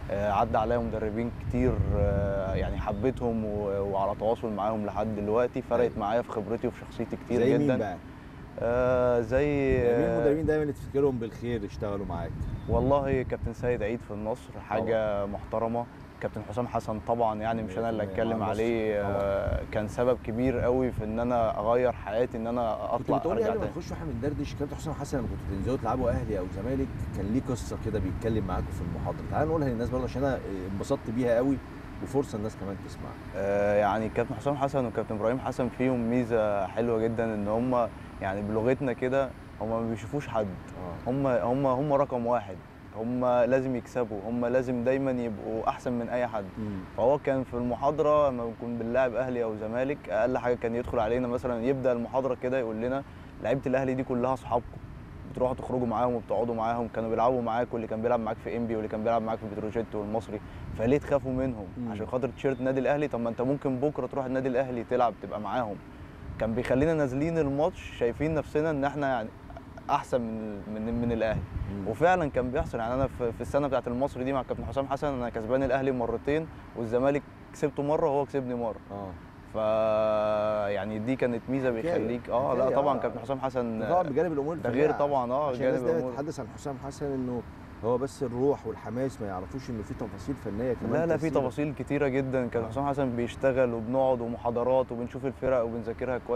آه، عدى عليا مدربين كتير آه، يعني حبيتهم و- وعلى تواصل معاهم لحد دلوقتي فرقت أيوة. معايا في خبرتي وفي شخصيتي كتير زي جدا مين بقى؟ آه، زي يعني مين آه، المدربين دايما اللي تفتكرهم بالخير اشتغلوا معاك؟ والله كابتن سيد عيد في النصر حاجه محترمه كابتن حسام حسن طبعا يعني مش انا اللي 100% اتكلم مع عليه النصر. آه، كان سبب كبير قوي في ان انا اغير حياتي ان انا كنت اطلع بتقولي ارجع قبل ما تاني نخش واحنا بندردش كابتن حسام حسن لما كنتوا تنزلوا تلعبوا اهلي او زمالك كان ليه قصه كده بيتكلم معاكم في المحاضره تعال نقولها للناس برضه عشان انا انبسطت بيها قوي وفرصه الناس كمان تسمعها آه، يعني كابتن حسام حسن وكابتن ابراهيم حسن فيهم ميزه حلوه جدا ان هم يعني بلغتنا كده هم ما بيشوفوش حد اه هم هم هم رقم واحد هم لازم يكسبوا هم لازم دايما يبقوا احسن من اي حد مم. فهو كان في المحاضره لما بنكون بنلاعب اهلي او زمالك اقل حاجه كان يدخل علينا مثلا يبدا المحاضره كده يقول لنا لعيبه الاهلي دي كلها اصحابكم بتروحوا تخرجوا معاهم وبتقعدوا معاهم كانوا بيلعبوا معاك واللي كان بيلعب معاك في انبي واللي كان بيلعب معاك في بتروجيت والمصري فليه تخافوا منهم مم. عشان خاطر تيشيرت النادي الاهلي طب ما انت ممكن بكره تروح النادي الاهلي تلعب تبقى معاهم كان بيخلينا نازلين الماتش شايفين نفسنا ان احنا يعني احسن من من, من الاهلي مم. وفعلا كان بيحصل يعني انا في في السنه بتاعت المصري دي مع كابتن حسام حسن انا كسبان الاهلي مرتين والزمالك كسبته مره وهو كسبني مره اه ف يعني دي كانت ميزه حكاية. بيخليك اه حكاية، لا طبعا آه. كابتن حسام حسن طبعا بجانب الامور ده الفنية غير طبعا اه عشان الناس جانب دايما الامور تتحدث عن حسام حسن انه هو بس الروح والحماس ما يعرفوش انه في تفاصيل فنيه كمان لا لا في كثيرة. تفاصيل كتيره جدا كابتن حسام حسن بيشتغل وبنقعد ومحاضرات وبنشوف الفرق وبنذاكرها كويس